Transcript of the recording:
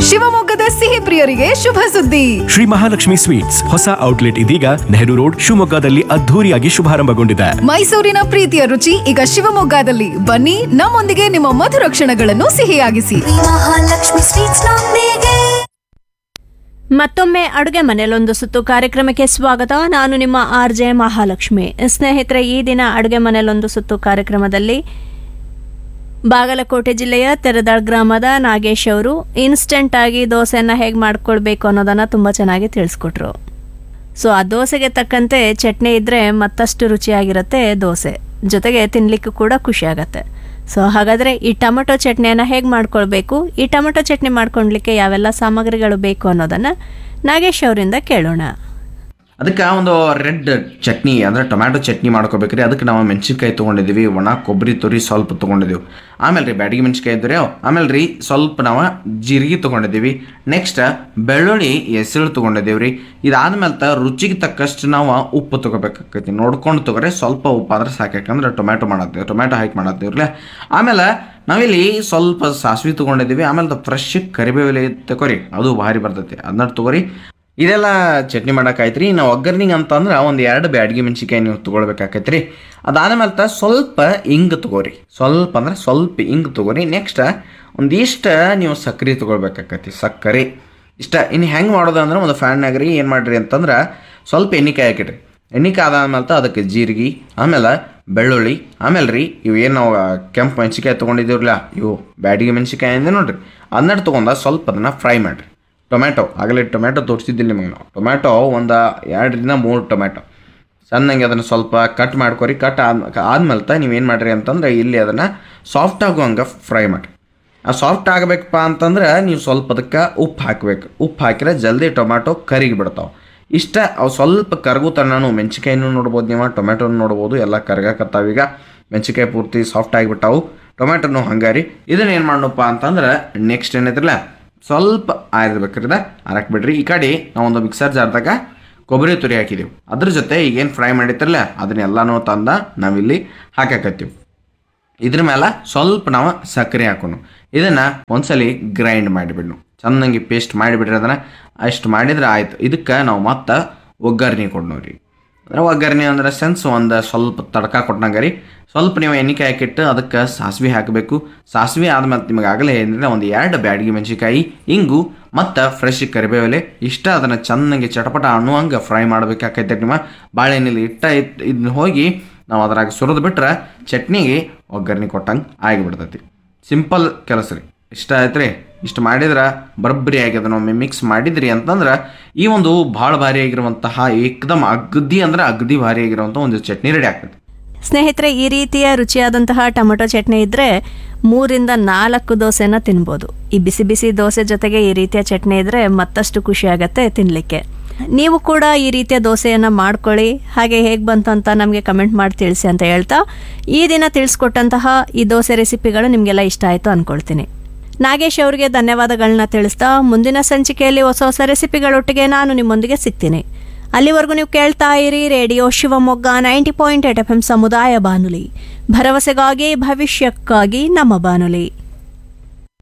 ಶಿವಮೊಗ್ಗದ ಸಿಹಿ ಪ್ರಿಯರಿಗೆ ಶುಭ ಸುದ್ದಿ ಶ್ರೀ ಮಹಾಲಕ್ಷ್ಮಿ ಸ್ವೀಟ್ಸ್ ಹೊಸ ಔಟ್ಲೆಟ್ ಇದೀಗ ನೆಹರು ರೋಡ್ ಶಿವಮೊಗ್ಗದಲ್ಲಿ ಅದ್ಧೂರಿಯಾಗಿ ಶುಭಾರಂಭಗೊಂಡಿದೆ ಮೈಸೂರಿನ ಪ್ರೀತಿಯ ರುಚಿ ಈಗ ಶಿವಮೊಗ್ಗದಲ್ಲಿ ಬನ್ನಿ ನಮ್ಮೊಂದಿಗೆ ನಿಮ್ಮ ಮಧುರ ಕ್ಷಣಗಳನ್ನು ಸಿಹಿಯಾಗಿಸಿ ಮಹಾಲಕ್ಷ್ಮಿ ಸ್ವೀಟ್ಸ್ ನೊಂದಿಗೆ ಮತ್ತೊಮ್ಮೆ ಅಡುಗೆ ಮನೆಯಲ್ಲೊಂದು ಸುತ್ತು ಕಾರ್ಯಕ್ರಮಕ್ಕೆ ಸ್ವಾಗತ ನಾನು ನಿಮ್ಮ ಆರ್ ಜೆ ಮಹಾಲಕ್ಷ್ಮಿ ಸ್ನೇಹಿತರೆ ಈ ದಿನ ಅಡುಗೆ ಮನೆಯಲ್ಲೊಂದು ಸುತ್ತು ಕಾರ್ಯಕ್ರಮದಲ್ಲಿ ಬಾಗಲಕೋಟೆ ಜಿಲ್ಲೆಯ ತೆರೆದಾಳ್ ಗ್ರಾಮದ ನಾಗೇಶ್ ಅವರು ಇನ್ಸ್ಟೆಂಟ್ ಆಗಿ ದೋಸೆನ ಹೇಗೆ ಮಾಡ್ಕೊಳ್ಬೇಕು ಅನ್ನೋದನ್ನ ತುಂಬ ಚೆನ್ನಾಗಿ ತಿಳಿಸ್ಕೊಟ್ರು ಸೊ ಆ ದೋಸೆಗೆ ತಕ್ಕಂತೆ ಚಟ್ನಿ ಇದ್ದರೆ ಮತ್ತಷ್ಟು ರುಚಿಯಾಗಿರುತ್ತೆ ದೋಸೆ ಜೊತೆಗೆ ತಿನ್ನಲಿಕ್ಕೂ ಕೂಡ ಖುಷಿ ಆಗತ್ತೆ ಸೊ ಹಾಗಾದರೆ ಈ ಟೊಮೆಟೊ ಚಟ್ನಿಯನ್ನು ಹೇಗೆ ಮಾಡ್ಕೊಳ್ಬೇಕು ಈ ಟೊಮೆಟೊ ಚಟ್ನಿ ಮಾಡ್ಕೊಳ್ಲಿಕ್ಕೆ ಯಾವೆಲ್ಲ ಸಾಮಗ್ರಿಗಳು ಬೇಕು ಅನ್ನೋದನ್ನು ನಾಗೇಶ್ ಅವರಿಂದ ಕೇಳೋಣ ಅದಕ್ಕೆ ಒಂದು ರೆಡ್ ಚಟ್ನಿ ಅಂದರೆ ಟೊಮ್ಯಾಟೊ ಚಟ್ನಿ ಮಾಡ್ಕೋಬೇಕ್ರಿ ಅದಕ್ಕೆ ನಾವು ಮೆಣಸಿನ್ಕಾಯಿ ತೊಗೊಂಡಿದ್ದೀವಿ ಒಣ ಕೊಬ್ಬರಿ ತುರಿ ಸ್ವಲ್ಪ ತೊಗೊಂಡಿದ್ದೀವಿ ಆಮೇಲೆ ರೀ ಬ್ಯಾಡಗಿ ಮೆಣಸಿನ್ಕಾಯಿ ಇದ್ದರೆ ಆಮೇಲೆ ರೀ ಸ್ವಲ್ಪ ನಾವು ಜೀರಿಗೆ ತೊಗೊಂಡಿದ್ದೀವಿ ನೆಕ್ಸ್ಟ್ ಬೆಳ್ಳುಳ್ಳಿ ಎಸಳು ತೊಗೊಂಡಿದ್ದೀವಿ ರೀ ಇದಾದ್ಮೇಲೆ ತ ರುಚಿಗೆ ತಕ್ಕಷ್ಟು ನಾವು ಉಪ್ಪು ತೊಗೋಬೇಕಾಕೈತಿ ನೋಡ್ಕೊಂಡು ತೊಗೊರಿ ಸ್ವಲ್ಪ ಉಪ್ಪು ಆದ್ರೆ ಸಾಕು ಯಾಕಂದ್ರೆ ಟೊಮ್ಯಾಟೊ ಮಾಡತ್ತೀವಿ ಟೊಮ್ಯಾಟೊ ಹಾಕಿ ಮಾಡತ್ತೀವ್ರಲ್ಲ ಆಮೇಲೆ ನಾವಿಲ್ಲಿ ಸ್ವಲ್ಪ ಸಾಸಿವೆ ತೊಗೊಂಡಿದ್ದೀವಿ ಆಮೇಲೆ ಫ್ರೆಶ್ ಕರಿಬೇವಿಲೆ ತಗೋರಿ ಅದು ಭಾರಿ ಬರ್ತೈತಿ ಅದನ್ನ ತಗೋರಿ ಇದೆಲ್ಲ ಚಟ್ನಿ ಮಾಡೋಕ್ಕಾಯ್ತು ರೀ ನಾವು ಒಗ್ಗರ್ನಿಗೆ ಅಂತಂದ್ರೆ ಒಂದು ಎರಡು ಬ್ಯಾಡ್ಗಿ ಮೆಣಸಿನ್ಕಾಯಿ ನೀವು ತೊಗೊಳ್ಬೇಕಾಕೈತೆ ರೀ ಅದಾದ್ಮೇಲೆ ತ ಸ್ವಲ್ಪ ಇಂಗು ತಗೋರಿ ಸ್ವಲ್ಪ ಅಂದ್ರೆ ಸ್ವಲ್ಪ ಇಂಗು ತಗೋರಿ ನೆಕ್ಸ್ಟ್ ಒಂದಿಷ್ಟು ನೀವು ಸಕ್ಕರೆ ತೊಗೊಳ್ಬೇಕಾಕೈತಿ ಸಕ್ಕರೆ ಇಷ್ಟ ಇನ್ನು ಹೆಂಗೆ ಮಾಡೋದು ಅಂದ್ರೆ ಒಂದು ಫ್ಯಾನ್ನಾಗ ರೀ ಏನು ಮಾಡಿರಿ ಅಂತಂದ್ರೆ ಸ್ವಲ್ಪ ಎಣ್ಣೆಕಾಯಿ ಹಾಕಿಡ್ರಿ ಎಣ್ಣೆಕಾಯಿ ಅದಾದ್ಮೇಲೆ ತ ಅದಕ್ಕೆ ಜೀರಿಗೆ ಆಮೇಲೆ ಬೆಳ್ಳುಳ್ಳಿ ಆಮೇಲೆ ರೀ ಇವು ಏನು ನಾವು ಕೆಂಪು ಮೆಣಸಿನ್ಕಾಯಿ ತೊಗೊಂಡಿದ್ದೀವ್ರಲ್ಲ ಇವು ಬ್ಯಾಡಿಗೆ ಮೆಣಸಿನ್ಕಾಯಿ ಅಂದೆ ನೋಡ್ರಿ ಅದನ್ನ ತೊಗೊಂಡ ಸ್ವಲ್ಪ ಅದನ್ನು ಫ್ರೈ ಮಾಡಿರಿ ಟೊಮ್ಯಾಟೊ ಆಗಲೇ ಟೊಮ್ಯಾಟೊ ತೋರಿಸಿದ್ದಿಲ್ಲ ನಿಮಗೆ ನಾವು ಟೊಮ್ಯಾಟೊ ಒಂದು ಎರಡರಿಂದ ಮೂರು ಟೊಮ್ಯಾಟೊ ಸಣ್ಣಗೆ ಅದನ್ನು ಸ್ವಲ್ಪ ಕಟ್ ಮಾಡ್ಕೊರಿ ಕಟ್ ಆದ ಆದ್ಮೇಲೆ ತ ನೀವೇನು ಮಾಡಿರಿ ಅಂತಂದ್ರೆ ಇಲ್ಲಿ ಅದನ್ನು ಸಾಫ್ಟ್ ಆಗುವಂಗೆ ಫ್ರೈ ಮಾಡಿರಿ ಆ ಸಾಫ್ಟ್ ಆಗಬೇಕಪ್ಪ ಅಂತಂದ್ರೆ ನೀವು ಸ್ವಲ್ಪ ಅದಕ್ಕೆ ಉಪ್ಪು ಹಾಕಬೇಕು ಉಪ್ಪು ಹಾಕಿದ್ರೆ ಜಲ್ದಿ ಟೊಮ್ಯಾಟೊ ಕರಿಗಿ ಬಿಡ್ತಾವೆ ಇಷ್ಟ ಅವು ಸ್ವಲ್ಪ ಕರಗು ತಣ್ಣನು ಮೆಣಸಿನ್ಕಾಯಿನೂ ನೋಡ್ಬೋದು ನೀವು ಟೊಮ್ಯಾಟೊನು ನೋಡ್ಬೋದು ಎಲ್ಲ ಕರಗಾಕತ್ತಾವ ಈಗ ಮೆಣಸಿನ್ಕಾಯಿ ಪೂರ್ತಿ ಸಾಫ್ಟ್ ಆಗಿಬಿಟ್ಟಾವು ಟೊಮ್ಯಾಟೊನು ಹಂಗಾರಿ ಇದನ್ನ ಏನು ಮಾಡೋಣಪ್ಪ ಅಂತಂದ್ರೆ ನೆಕ್ಸ್ಟ್ ಏನೈತ್ರಲ್ಲ ಸ್ವಲ್ಪ ಆರಿರ್ಬೇಕ್ರದ ಅರಕ್ ಬಿಡ್ರಿ ಈ ಕಡೆ ನಾವು ಒಂದು ಮಿಕ್ಸರ್ ಜಾರ್ದಾಗ ಕೊಬ್ಬರಿ ತುರಿ ಹಾಕಿದೆವು ಅದ್ರ ಜೊತೆ ಈಗೇನು ಫ್ರೈ ಮಾಡಿತ್ರಲ್ಲ ಅದನ್ನೆಲ್ಲನೂ ತಂದ ನಾವಿಲ್ಲಿ ಹಾಕಾಕತ್ತೀವಿ ಇದ್ರ ಮೇಲೆ ಸ್ವಲ್ಪ ನಾವು ಸಕ್ಕರೆ ಹಾಕೋಣ ಇದನ್ನು ಒಂದ್ಸಲಿ ಗ್ರೈಂಡ್ ಮಾಡಿಬಿಡ್ನು ಚೆನ್ನಾಗಿ ಪೇಸ್ಟ್ ಮಾಡಿಬಿಡ್ರಿ ಅದನ್ನು ಅಷ್ಟು ಮಾಡಿದ್ರೆ ಆಯ್ತು ಇದಕ್ಕೆ ನಾವು ಮತ್ತೆ ಒಗ್ಗರಣೆ ಕೊಡ್ನೋರಿ ಅಂದ್ರೆ ಒಗ್ಗರಣೆ ಅಂದ್ರೆ ಸೆನ್ಸ್ ಒಂದು ಸ್ವಲ್ಪ ತಡ್ಕ ಕೊಟ್ಟಂಗೆ ರೀ ಸ್ವಲ್ಪ ನೀವು ಎಣ್ಣೆಕಾಯಿ ಹಾಕಿಟ್ಟು ಅದಕ್ಕೆ ಸಾಸಿವೆ ಹಾಕಬೇಕು ಸಾಸಿವೆ ಆದ್ಮೇಲೆ ನಿಮಗೆ ಆಗಲೇ ಏನಂದರೆ ಒಂದು ಎರಡು ಬ್ಯಾಡಗಿ ಮೆಣಸಿಕಾಯಿ ಇಂಗು ಮತ್ತು ಫ್ರೆಶ್ ಕರಿಬೇವಲೆ ಇಷ್ಟ ಅದನ್ನು ಚೆನ್ನಾಗಿ ಚಟಪಟ ಅನ್ನುವಂಗೆ ಫ್ರೈ ಮಾಡ್ಬೇಕಾಕೈತೆ ನಿಮ್ಮ ಬಾಳೆಹಣ್ಣಲ್ಲಿ ಇಟ್ಟ ಇಟ್ಟು ಇದನ್ನ ಹೋಗಿ ನಾವು ಅದ್ರಾಗ ಸುರಿದು ಬಿಟ್ರೆ ಚಟ್ನಿಗೆ ಒಗ್ಗರಣೆ ಕೊಟ್ಟಂಗೆ ಆಗಿಬಿಡ್ತೈತಿ ಸಿಂಪಲ್ ಕೆಲಸ ರೀ ಇಷ್ಟ ಆಯ್ತು ರೀ ಇಷ್ಟು ಮಾಡಿದ್ರೆ ಬರಬ್ಬರಿ ಆಗ್ಯದ ಒಮ್ಮೆ ಮಿಕ್ಸ್ ಮಾಡಿದ್ರಿ ಅಂತಂದ್ರೆ ಈ ಒಂದು ಭಾಳ ಭಾರಿ ಆಗಿರುವಂತಹ ಏಕದಮ್ ಅಗದಿ ಅಂದ್ರೆ ಅಗದಿ ಭಾರಿ ಆಗಿರುವಂಥ ಒಂದು ಚಟ್ನಿ ರೆಡಿ ಆಗ್ತದೆ ಸ್ನೇಹಿತರೆ ಈ ರೀತಿಯ ರುಚಿಯಾದಂತಹ ಟೊಮೆಟೊ ಚಟ್ನಿ ಇದ್ದರೆ ಮೂರಿಂದ ನಾಲ್ಕು ದೋಸೆನ ತಿನ್ಬೋದು ಈ ಬಿಸಿ ಬಿಸಿ ದೋಸೆ ಜೊತೆಗೆ ಈ ರೀತಿಯ ಚಟ್ನಿ ಇದ್ದರೆ ಮತ್ತಷ್ಟು ಖುಷಿ ಆಗತ್ತೆ ತಿನ್ನಲಿಕ್ಕೆ ನೀವು ಕೂಡ ಈ ರೀತಿಯ ದೋಸೆಯನ್ನು ಮಾಡ್ಕೊಳ್ಳಿ ಹಾಗೆ ಹೇಗೆ ಬಂತು ಅಂತ ನಮಗೆ ಕಮೆಂಟ್ ಮಾಡಿ ತಿಳಿಸಿ ಅಂತ ಹೇಳ್ತಾ ಈ ದಿನ ತಿಳಿಸ್ಕೊಟ್ಟಂತಹ ಈ ದೋಸೆ ರೆಸಿಪಿಗಳು ನಿಮಗೆಲ್ಲ ಇಷ್ಟ ಆಯಿತು ಅಂದ್ಕೊಳ್ತೀನಿ ನಾಗೇಶ್ ಅವರಿಗೆ ಧನ್ಯವಾದಗಳನ್ನ ತಿಳಿಸ್ತಾ ಮುಂದಿನ ಸಂಚಿಕೆಯಲ್ಲಿ ಹೊಸ ಹೊಸ ರೆಸಿಪಿಗಳೊಟ್ಟಿಗೆ ನಾನು ನಿಮ್ಮೊಂದಿಗೆ ಸಿಗ್ತೀನಿ ಅಲ್ಲಿವರೆಗೂ ನೀವು ಕೇಳ್ತಾ ಇರಿ radio Shivamogga ninety point eight F M ಸಮುದಾಯ ಬಾನುಲಿ ಭರವಸೆಗಾಗಿ ಭವಿಷ್ಯಕ್ಕಾಗಿ ನಮ್ಮ ಬಾನುಲಿ